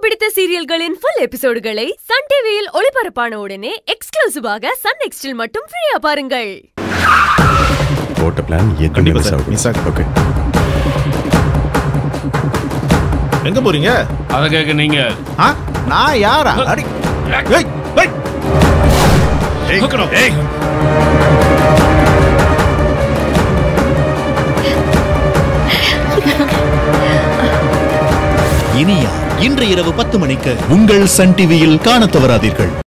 பிடித்த சீரியல்களின் full எபிசோடுகளை Sun டிவியில் ஒளிபரப்பான உடனே எக்ஸ்க்ளூசிவாக சன் நெக்ஸ்டில் மட்டும் ஃப்ரீயா பாருங்கள் போட்ட பிளான் எதுவுமே கண்டிப்பா மிஸ் சார், ஆகும் miss ஆகும். ஓகே எங்க போறீங்க அத கேட்க நீங்க ஆ நான் யாரா அடி ஏய், ஏய். ஏய். இனியா இன்று இரவு பத்து மணிக்கு உங்கள் சன் டிவியில் காணத் தவறாதீர்கள்